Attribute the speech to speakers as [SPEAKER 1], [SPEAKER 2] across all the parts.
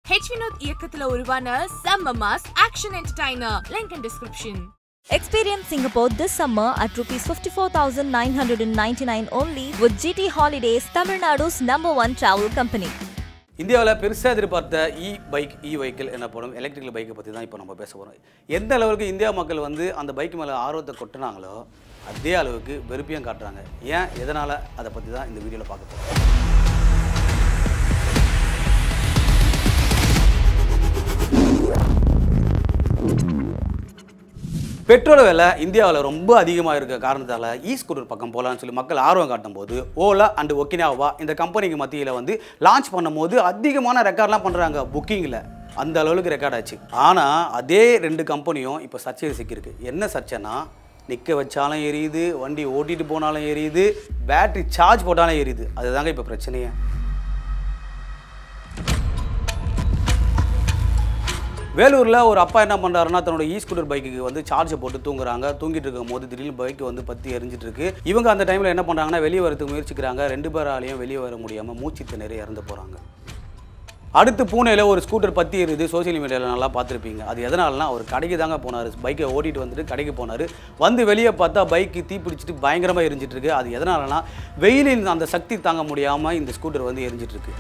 [SPEAKER 1] H Vinod இயக்கத்துல உருவான செம்ம mass action entertainer link in description
[SPEAKER 2] Experience Singapore this summer at rupees 54,999 only with GT Holidays, Tamil Nadu's number one travel company.
[SPEAKER 3] இந்தியாவில் பெருசாக எதிர்பார்த்த E bike E vehicle எனப்படும் electrical பைக்கை பற்றி தான் இப்போ நம்ம பேச போகிறோம் எந்த அளவுக்கு இந்தியா மக்கள் வந்து அந்த பைக் மேலே ஆர்வத்தை கொட்டினாங்களோ அதே அளவுக்கு வெறுப்பையும் காட்டுறாங்க ஏன் எதனால் அதை பற்றி தான் இந்த வீடியோவில் பார்க்க போகிறோம் பெட்ரோல் விலை இந்தியாவில் ரொம்ப அதிகமாக இருக்க காரணத்தால் இ ஸ்கூட்டர் பக்கம் போகலான்னு சொல்லி மக்கள் ஆர்வம் காட்டும் போது ஓலா அண்ட் ஒக்கினாவா இந்த கம்பெனிக்கு மத்தியில் வந்து லான்ச் பண்ணும்போது அதிகமான ரெக்கார்ட்லாம் பண்ணுறாங்க புக்கிங்கில் அந்த அளவுக்கு ரெக்கார்ட் ஆச்சு ஆனால் அதே ரெண்டு கம்பெனியும் இப்போ சர்ச்சையில் சிக்கியிருக்கு என்ன சர்ச்சைனா நிற்க வச்சாலும் எரியுது வண்டி ஓட்டிட்டு போனாலும் எரியுது பேட்டரி சார்ஜ் போட்டாலும் எரியுது அதுதாங்க இப்போ பிரச்சனையே வேலூரில் ஒரு அப்பா என்ன பண்ணுறாருன்னா தன்னோட இ ஸ்கூட்டர் பைக்குக்கு வந்து சார்ஜை போட்டு தூங்குறாங்க தூங்கிட்டு இருக்கும் போது திடீர்னு பைக் வந்து பற்றி எரிஞ்சிட்டு இருக்கு இவங்க அந்த டைமில் என்ன பண்ணுறாங்கன்னா வெளியே வரதுக்கு முயற்சிக்கிறாங்க ரெண்டு பேராலையும் வெளியே வர முடியாமல் மூச்சு திணறி இறந்து போகிறாங்க அடுத்து பூனேயில் ஒரு ஸ்கூட்டர் பற்றி எரியுது சோஷியல் மீடியாவில் நல்லா பார்த்துருப்பீங்க அது எதனாலனா அவர் கடைக்கு தாங்க போனார் பைக்கை ஓட்டிட்டு வந்துட்டு கடைக்கு போனார் வந்து வெளியே பார்த்தா பைக்கு தீ பிடிச்சிட்டு பயங்கரமாக எரிஞ்சிட்டு இருக்கு அது எதனாலனா வெயிலின் அந்த சக்தி தாங்க முடியாமல் இந்த ஸ்கூட்டர் வந்து எரிஞ்சிட்டு இருக்கு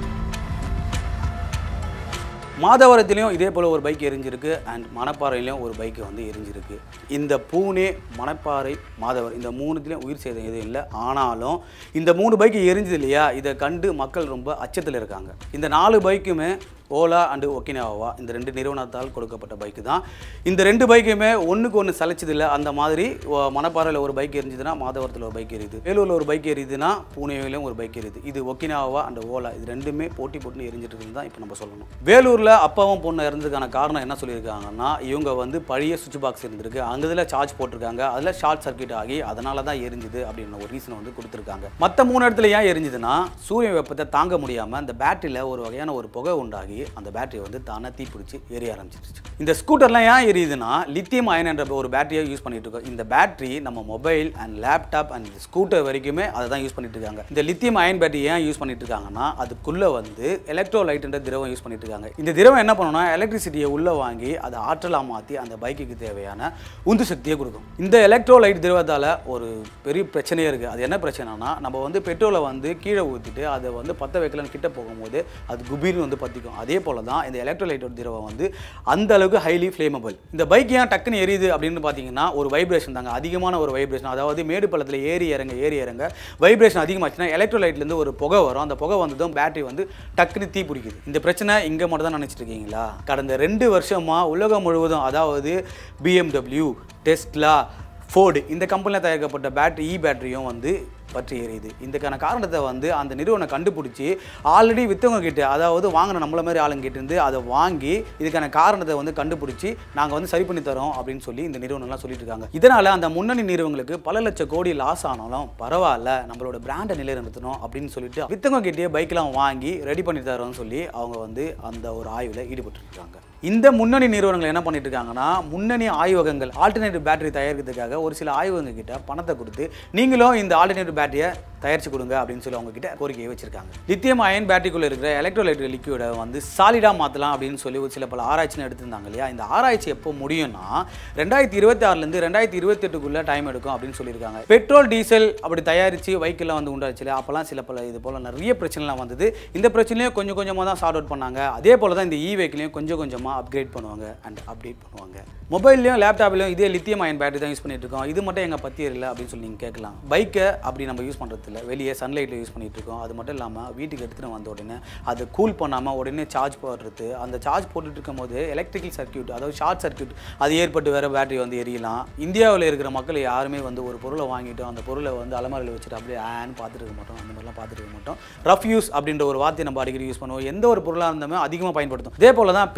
[SPEAKER 3] மாதவரத்துலேயும் இதே போல் ஒரு பைக் எரிஞ்சிருக்கு அண்ட் மணப்பாறையிலையும் ஒரு பைக் வந்து எரிஞ்சிருக்கு இந்த பூனே மணப்பாறை மாதவர் இந்த மூணுத்துலேயும் உயிர் சேதம் எதுவும் இல்லை ஆனாலும் இந்த மூணு பைக் எரிஞ்சது இல்லையா இதை கண்டு மக்கள் ரொம்ப அச்சத்தில் இருக்காங்க இந்த நாலு பைக்குமே ஓலா அண்டு ஒக்கினாவா இந்த ரெண்டு நிறுவனத்தால் கொடுக்கப்பட்ட பைக்கு தான் இந்த ரெண்டு பைக்குமே ஒன்றுக்கு ஒன்று சலைச்சதில்லை அந்த மாதிரி ஓ- மணப்பாறையில் ஒரு பைக் எரிஞ்சுதுன்னா மாதவரத்தில் ஒரு பைக் எரியுது வேலூரில் ஒரு பைக் எரியுதுன்னா பூனேவிலையும் ஒரு பைக் எரியுது இது ஒக்கினாவா அண்ட் ஓலா இது ரெண்டுமே போட்டி போட்டுன்னு எரிஞ்சிட்டு இருக்குன்னு தான் இப்போ நம்ம சொல்லணும் வேலூரில் அப்பாவும் பொண்ணு இறந்ததுக்கான காரணம் என்ன சொல்லியிருக்காங்கன்னா இவங்க வந்து பழைய சுவிட்ச் பாக்ஸ் இருந்திருக்கு அந்த இதில் சார்ஜ் போட்டிருக்காங்க அதில் ஷார்ட் சர்க்யூட் ஆகி அதனால தான் எரிஞ்சுது அப்படின்னு ஒரு ரீசன் வந்து கொடுத்துருக்காங்க மற்ற மூணு இடத்துல ஏன் எரிஞ்சுதுன்னா சூரிய வெப்பத்தை தாங்க முடியாமல் அந்த பேட்டரியில் ஒரு வகையான ஒரு புகை உண்டாகி அந்த பேட்டரி வந்து தானே தீப்பிடிச்சு எரிய ஆரம்பிச்சிருச்சு இந்த ஸ்கூட்டர்லாம் ஏன் எரியுதுன்னா லித்தியம் அயன் என்ற ஒரு பேட்டரியை யூஸ் பண்ணிட்டு இருக்கோம் இந்த பேட்டரி நம்ம mobile and laptop and scooter வரைக்குமே அதை தான் யூஸ் பண்ணிட்டு இருக்காங்க இந்த லித்தியம் அயன் பேட்டரி ஏன் யூஸ் பண்ணிட்டு இருக்காங்கன்னா அதுக்குள்ள வந்து எலக்ட்ரோலைட் என்ற திரவம் யூஸ் பண்ணிட்டு இருக்காங்க இந்த திரவம் என்ன பண்ணணும்னா எலக்ட்ரிசிட்டியை உள்ள வாங்கி அதை ஆற்றலாக மாற்றி அந்த பைக்குக்கு தேவையான உந்து சக்தியை கொடுக்கும் இந்த எலக்ட்ரோலைட் திரவத்தால் ஒரு பெரிய பிரச்சனையே இருக்குது அது என்ன பிரச்சனைனா நம்ம வந்து பெட்ரோலை வந்து கீழே ஊற்றிட்டு அதை வந்து பற்ற வைக்கலன்னு கிட்ட போகும்போது அது குபீர்னு வந்து பற்றிக்கும் அதே போல தான் இந்த எலக்ட்ரோலைட்டோட திரவம் வந்து அந்த அளவுக்கு ஹைலி ஃப்ளேமபிள் இந்த பைக் ஏன் டக்குன்னு எரியுது அப்படின்னு பார்த்தீங்கன்னா ஒரு வைப்ரேஷன் தாங்க அதிகமான ஒரு வைப்ரேஷன் அதாவது மேடு பள்ளத்தில் ஏறி இறங்க ஏறி இறங்க வைப்ரேஷன் அதிகமாச்சுன்னா எலக்ட்ரோலைட்லேருந்து ஒரு புகை வரும் அந்த புகை வந்ததும் பேட்டரி வந்து டக்குன்னு தீ பிடிக்குது இந்த பிரச்சனை இங்கே மட்டும் தான் நினச்சிட்டு இருக்கீங்களா கடந்த ரெண்டு வருஷமாக உலகம் முழுவதும் அதாவது பிஎம்டபிள்யூ டெஸ்ட்லா ஃபோர்டு இந்த கம்பெனியில் தயாரிக்கப்பட்ட பேட்டரி இ பேட்டரியும் வந்து பற்றி எரியுது இதுக்கான காரணத்தை வந்து அந்த நிறுவனம் கண்டுபிடிச்சி ஆல்ரெடி விற்றவங்க கிட்ட அதாவது வாங்கின நம்மள மாதிரி ஆளுங்க கிட்ட இருந்து அதை வாங்கி இதுக்கான காரணத்தை வந்து கண்டுபிடிச்சி நாங்கள் வந்து சரி பண்ணி தரோம் அப்படின்னு சொல்லி இந்த நிறுவனம்லாம் சொல்லிட்டு இருக்காங்க இதனால் அந்த முன்னணி நிறுவனங்களுக்கு பல லட்சம் கோடி லாஸ் ஆனாலும் பரவாயில்ல நம்மளோட பிராண்டை நிலைநிறுத்தணும் அப்படின்னு சொல்லிட்டு விற்றவங்க கிட்டே பைக்கெலாம் வாங்கி ரெடி பண்ணி தரோம்னு சொல்லி அவங்க வந்து அந்த ஒரு ஆய்வில் ஈடுபட்டுருக்காங்க இந்த முன்னணி நிறுவனங்கள் என்ன பண்ணிட்டு இருக்காங்கன்னா முன்னணி ஆய்வகங்கள் ஆல்டர்னேட்டிவ் பேட்டரி தயாரிக்கிறதுக்காக ஒரு சில ஆய்வகங்க கிட்ட பணத்தை கொடுத்து நீங்களும் இந்த ஆல்டர்னேட்டிவ் பேட்டரியை தயாரிச்சு கொடுங்க அப்படின்னு சொல்லி அவங்க கிட்ட கோரிக்கையை வச்சிருக்காங்க லித்தியம் அயன் பேட்டரிக்குள்ள இருக்கிற எலக்ட்ரோலைட் லிக்விடை வந்து சாலிடா மாற்றலாம் அப்படின்னு சொல்லி ஒரு சில பல ஆராய்ச்சின்னு எடுத்திருந்தாங்க இல்லையா இந்த ஆராய்ச்சி எப்போ முடியும்னா ரெண்டாயிரத்தி இருபத்தி ஆறுலேருந்து ரெண்டாயிரத்தி இருபத்தி எட்டுக்குள்ள டைம் எடுக்கும் அப்படின்னு சொல்லியிருக்காங்க பெட்ரோல் டீசல் அப்படி தயாரித்து வைக்கெல்லாம் வந்து உண்டாச்சு இல்லையா அப்போல்லாம் சில பல இது போல் நிறைய பிரச்சனைலாம் வந்தது இந்த பிரச்சனையும் கொஞ்சம் கொஞ்சமாக தான் சார்ட் அவுட் பண்ணாங்க அதே போல் தான் இந்த இ வெஹிக்கிளையும் கொஞ்சம் கொஞ்சமாக அப்கிரேட் பண்ணுவாங்க அண்ட் அப்டேட் பண்ணுவாங்க மொபைல்லையும் லேப்டாப்லையும் இதே லித்தியம் அயன் பேட்டரி தான் யூஸ் பண்ணிட்டு இருக்கோம் இது மட்டும் எங்கள் பற்றி இல்லை அப்படின்னு சொல்லி நீங்கள் கேட்கலாம் பைக்கை அப்படி நம்ம யூஸ் பண்ணுறது இல்லை வெளியே சன்லைட்டில் யூஸ் பண்ணிட்டு இருக்கோம் அது மட்டும் இல்லாமல் வீட்டுக்கு எடுத்துகிட்டு வந்த உடனே அதை கூல் பண்ணாமல் உடனே சார்ஜ் போடுறது அந்த சார்ஜ் போட்டுட்டு இருக்கும் போது எலக்ட்ரிக்கல் சர்க்யூட் அதாவது ஷார்ட் சர்க்யூட் அது ஏற்பட்டு வேற பேட்டரி வந்து எரியலாம் இந்தியாவில் இருக்கிற மக்கள் யாருமே வந்து ஒரு பொருளை வாங்கிட்டோம் அந்த பொருளை வந்து அலமாரியில் வச்சுட்டு அப்படியே ஆன்னு பார்த்துட்டு இருக்க மாட்டோம் அந்த மாதிரிலாம் பார்த்துட்டு இருக்க மாட்டோம் ரஃப் யூஸ் அப்படின்ற ஒரு வார்த்தையை நம்ம அடிக்கடி யூஸ் பண்ணுவோம் எந்த ஒரு பொருளாக இருந்தாலும் அதிகமாக பயன்படுத்தும் இதே போல தான் பெட்ரோலும்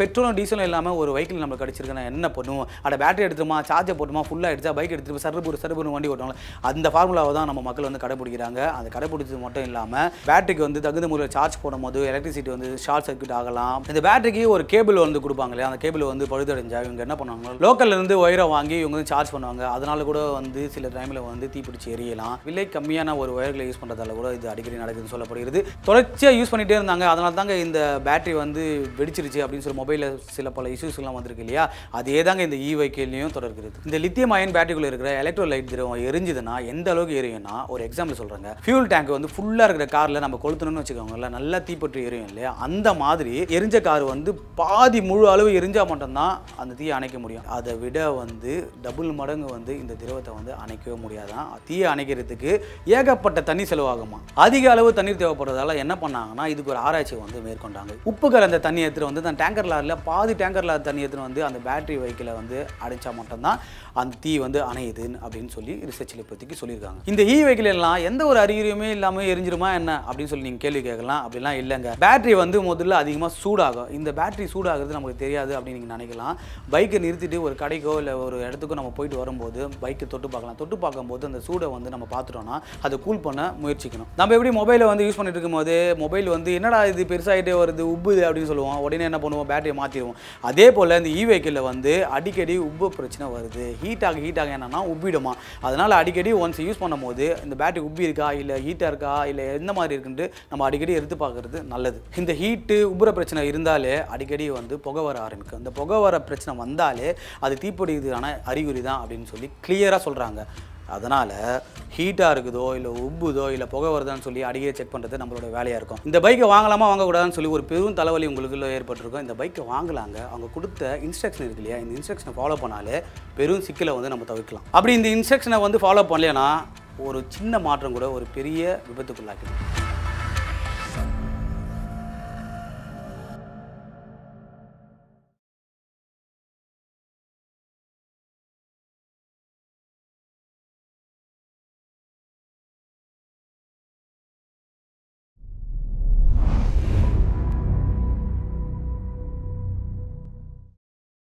[SPEAKER 3] ரீசனும் இல்லாமல் ஒரு வெஹிக்கிள் நம்மளுக்கு கிடச்சிருக்குன்னா என்ன பண்ணுவோம் அட பேட்டரி எடுத்துமா சார்ஜர் போட்டுமா ஃபுல்லாக எடுத்தா பைக் எடுத்துட்டு சர்பூர் சர்பூர் வண்டி ஓட்டுவாங்க அந்த ஃபார்முலாவை தான் நம்ம மக்கள் வந்து கடைபிடிக்கிறாங்க அந்த கடைபிடிச்சது மட்டும் இல்லாமல் பேட்டரிக்கு வந்து தகுந்த முறையில் சார்ஜ் போடும்போது எலக்ட்ரிசிட்டி வந்து ஷார்ட் சர்க்யூட் ஆகலாம் இந்த பேட்டரிக்கு ஒரு கேபிள் வந்து கொடுப்பாங்க இல்லையா அந்த கேபிள் வந்து பழுதடைஞ்சா இவங்க என்ன பண்ணுவாங்க லோக்கல்ல இருந்து ஒயரை வாங்கி இவங்க வந்து சார்ஜ் பண்ணுவாங்க அதனால கூட வந்து சில டைமில் வந்து தீப்பிடிச்சு எரியலாம் விலை கம்மியான ஒரு ஒயர்களை யூஸ் பண்ணுறதால கூட இது அடிக்கடி நடக்குதுன்னு சொல்லப்படுகிறது தொடர்ச்சியாக யூஸ் பண்ணிட்டே இருந்தாங்க அதனால தாங்க இந்த பேட்டரி வந்து வெடிச்சிருச்சு அப்படின்னு சொல்லி மொபைலில் சில பல இஷ்யூஸ்லாம் வந்திருக்கு இல்லையா அதே தாங்க இந்த இ வெஹிக்கிள்லையும் தொடர்கிறது இந்த லித்தியம் அயன் பேட்டரிக்குள்ள இருக்கிற எலக்ட்ரோலைட் திரவம் எரிஞ்சுதுன்னா எந்த அளவுக்கு எரியும்னா ஒரு எக்ஸாம்பிள் சொல்கிறேங்க ஃபியூல் டேங்க் வந்து ஃபுல்லாக இருக்கிற காரில் நம்ம கொளுத்தணும்னு வச்சுக்கோங்களேன் நல்லா தீப்பற்றி எரியும் இல்லையா அந்த மாதிரி எரிஞ்ச கார் வந்து பாதி முழு அளவு எரிஞ்சால் மட்டும்தான் அந்த தீயை அணைக்க முடியும் அதை விட வந்து டபுள் மடங்கு வந்து இந்த திரவத்தை வந்து அணைக்கவே முடியாதான் தீயை அணைக்கிறதுக்கு ஏகப்பட்ட தண்ணி செலவாகுமா அதிக அளவு தண்ணீர் தேவைப்படுறதால என்ன பண்ணாங்கன்னா இதுக்கு ஒரு ஆராய்ச்சி வந்து மேற்கொண்டாங்க உப்பு கலந்த தண்ணி எடுத்துகிட்டு வந்து அந்த டேங்கர் லாரில் பாதி டேங்கர் லாரி தண்ணி எடுத்துகிட்டு வந்து அந்த பேட்டரி வெஹிக்கிளை வந்து அடைச்சா மட்டும்தான் அந்த தீ வந்து அணையுதுன்னு அப்படின்னு சொல்லி ரிசர்ச்சில் இப்போதைக்கு சொல்லியிருக்காங்க இந்த இ வெஹிக்கிள் எல்லாம் எந்த ஒரு அறிகுறியுமே இல்லாமல் எரிஞ்சிருமா என்ன அப்படின்னு சொல்லி நீங்கள் கேள்வி கேட்கலாம் அப்படிலாம் இல்லைங்க பேட்டரி வந்து முதல்ல அதிகமாக சூடாகும் இந்த பேட்டரி சூடாகிறது நமக்கு தெரியாது அப்படின்னு நீங்கள் நினைக்கலாம் பைக்கை நிறுத்திட்டு ஒரு கடைக்கோ இல்லை ஒரு இடத்துக்கோ நம்ம போயிட்டு வரும்போது பைக்கை தொட்டு பார்க்கலாம் தொட்டு பார்க்கும்போது அந்த சூடை வந்து நம்ம பார்த்துட்டோம்னா அதை கூல் பண்ண முயற்சிக்கணும் நம்ம எப்படி மொபைலை வந்து யூஸ் பண்ணிட்டு இருக்கும்போது மொபைல் வந்து என்னடா இது பெருசாகிட்டே வருது உப்புது அப்படின்னு சொல்லுவோம் உடனே என்ன பண்ணுவோம் பேட்டரியை மாற்றிடுவோம் அதே போல் இந்த இ வெஹிக்கிளில் வந்து அடிக்கடி உப்பு பிரச்சனை வருது ஹீட் ஆக ஹீட் ஆக என்னன்னா உப்பிடுமா அதனால் அடிக்கடி ஒன்ஸ் யூஸ் பண்ணும்போது இந்த பேட்டரி உப்பி இருக்கா இல்லை ஹீட்டாக இருக்கா இல்லை எந்த மாதிரி இருக்குன்ட்டு நம்ம அடிக்கடி எடுத்து பார்க்கறது நல்லது இந்த ஹீட்டு உப்புற பிரச்சனை இருந்தாலே அடிக்கடி வந்து புகை வர ஆரம்பிக்கும் இந்த புகை வர பிரச்சனை வந்தாலே அது தீப்பிடிக்கிறதுக்கான அறிகுறி தான் அப்படின்னு சொல்லி கிளியராக சொல்கிறாங்க அதனால் ஹீட்டாக இருக்குதோ இல்லை உப்புதோ இல்லை புகை வருதான்னு சொல்லி அடிக்கடி செக் பண்ணுறது நம்மளோட வேலையாக இருக்கும் இந்த பைக்கை வாங்கலாமா வாங்கக்கூடாதுன்னு சொல்லி ஒரு பெரும் தலைவலி உங்களுக்குள்ள ஏற்பட்டிருக்கும் இந்த பைக்கை வாங்கலாங்க அவங்க கொடுத்த இன்ஸ்ட்ரக்ஷன் இருக்கு இல்லையா இந்த இன்ஸ்ட்ரக்ஷனை ஃபாலோ பண்ணாலே பெரும் சிக்கலை வந்து நம்ம தவிர்க்கலாம் அப்படி இந்த இன்ஸ்ட்ரக்ஷனை வந்து ஃபாலோ பண்ணலைன்னா ஒரு சின்ன மாற்றம் கூட ஒரு பெரிய விபத்துக்குள்ளாக்கிடும்